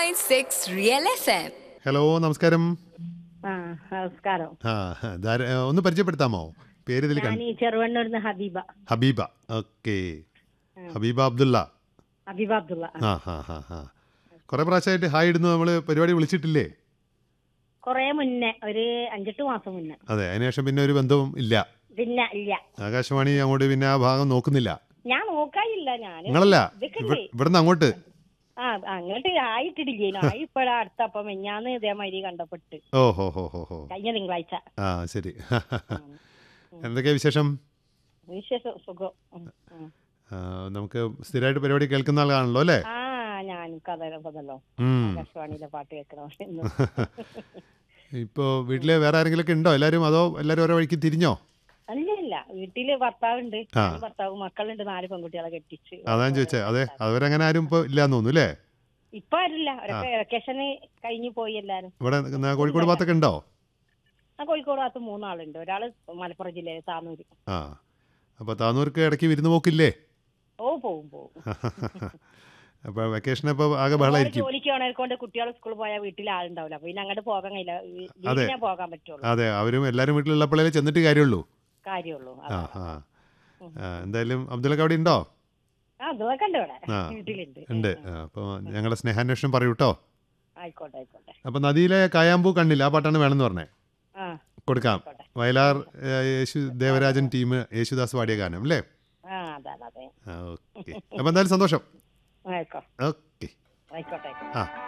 90.6 Real FM. Hello നമസ്കാരം ആ നമസ്കാരം ആ ധാര- ഒന്ന് പരിചയപ്പെടുത്താമോ പേര് ഇതിൽ ഞാൻ കണ്ടു ഈ ചെറുവണ്ണൂരിന്ന് ഹബീബ ഹബീബ ഓക്കെ ഹബീബ അബ്ദുള്ള ഹബീബ അബ്ദുള്ള ആ ഹാ ഹാ ഹാ കുറെ പ്രാവശ്യമായിട്ട് ഹായ് ഇടുന്നു നമ്മൾ പരിപാടി വിളിച്ചിട്ടില്ലേ കൊറേ മുന്നേ ഒരു അഞ്ചെട്ട് മാസം മുന്നേ അതെ അതിനുശേഷം പിന്നെ ഒരു ബന്ധവും ഇല്ല പിന്നെ ഇല്ല ആകാശവാണി അങ്ങോട്ട് പിന്നെ ആ ഭാഗം നോക്കുന്നില്ല ഞാൻ നോക്കായില്ല ഞാൻ നിങ്ങളല്ല ഇതൊക്കെ ഇവ- ഇവിടുന്ന് അങ്ങോട്ട് ആ അങ്ങോട്ട് ആയിട്ടിടില്ലേനു ആയി ഇപ്പഴാ അടുത്ത അപ്പം മെഞ്ഞാന്ന് ഇതേമാതിരി കണ്ടപ്പെട്ട് ഓ ഹോ ഹോ ഹോ ഹോ കഴിഞ്ഞ തിങ്കളാഴ്ച ആ ശരി എന്തൊക്കെയാ വിശേഷം വിശേഷം സുഖം ഉം, ഉം. ആ, നമുക്ക് സ്ഥിരമായിട്ട് പരിപാടി കേൾക്കുന്ന ആളാണല്ലോ അല്ലേ ആ ഞാൻ കഥല്ലോ ഉം. ആകാശവാണിയിലെ പാട്ട് കേൾക്കണോ എന്ന് ഇപ്പോ വീട്ടില് വേറെ ആരെങ്കിലും ഒക്കെ ഉണ്ടോ എല്ലാരും അതോ എല്ലാരും ഓരോ വഴിക്ക് തിരിഞ്ഞോ അല്ല ഇല്ല വീട്ടില് ഭർത്താവുണ്ട് ആ. ഞാനും ഭർത്താവ് മക്കളുണ്ട് നാല് പെൺകുട്ടികളെ കെട്ടിച്ച് അതാണ് ചോദിച്ചേ അതെ അവരങ്ങനെ ആരും ഇപ്പൊ ഇല്ലാന്ന് തോന്നുന്നു അല്ലേ ഇപ്പൊ ആരില്ല അവരൊക്കെ വെക്കേഷന് കഴിഞ്ഞു പോയി എല്ലാരും ഇവിടെ ന- കോഴിക്കോട് ഭാഗത്തൊക്കെ ഉണ്ടോ ആ കോഴിക്കോട് ഭാഗത്ത് മൂന്നാളുണ്ട് ഒരാള് മലപ്പുറം ജില്ലയിലെ താനൂര് ആ അപ്പൊ താന്നൂർക്ക് ഇടയ്ക്ക് വിരുന്ന് പോക്കില്ലേ ഓ പോവും പോവും അപ്പൊ വെക്കേഷൻ ഇപ്പൊ ആകെ ഒരുപാട് ബഹളായിരിക്കും ജോലിക്ക് പോണേക്കൊണ്ട് കുട്ടികൾ സ്കൂളിൽ പോയാൽ വീട്ടിൽ ആളുണ്ടാവില്ല അപ്പൊ പിന്നെ അങ്ങോട്ട് പോകാൻ കഴിയില്ല അതെ. വീട്ടിനെ പോകാൻ പറ്റുള്ളൂ അതെ അവരും എല്ലാരും വീട്ടിലുള്ളപ്പോഴേ ചെന്നിട്ട് കാര്യമുള്ളൂ കാര്യമുള്ളൂ ആ ആ ആ, എന്തായാലും അബ്ദുള്ളക്ക് അവിടെ ഉണ്ടോ ആ അതൊക്കെ ഉണ്ട് ഇവിടെ ആ. വീട്ടിലുണ്ട് ഉണ്ട് ആ, അപ്പൊ ഞങ്ങളുടെ സ്നേഹാന്വേഷണം പറയൂ കേട്ടോ ആയിക്കോട്ടെ ആയിക്കോട്ടെ അപ്പൊ നദിയിലെ കായാമ്പൂ കണ്ണില്ല ആ പാട്ടാണ് വേണമെന്ന് പറഞ്ഞേ ആ കൊടുക്കാം ആയിക്കോട്ടെ വയലാർ ഏ, യേശു ദേവരാജൻ ടീം യേശുദാസ് പാടിയ ഗാനം അല്ലേ ആ അതാണ് അതെ ഓക്കെ അപ്പൊ എന്തായാലും സന്തോഷം ആയിക്കോ ഓക്കെ ആയിക്കോട്ടെ ആയിക്കോട്ടെ ആ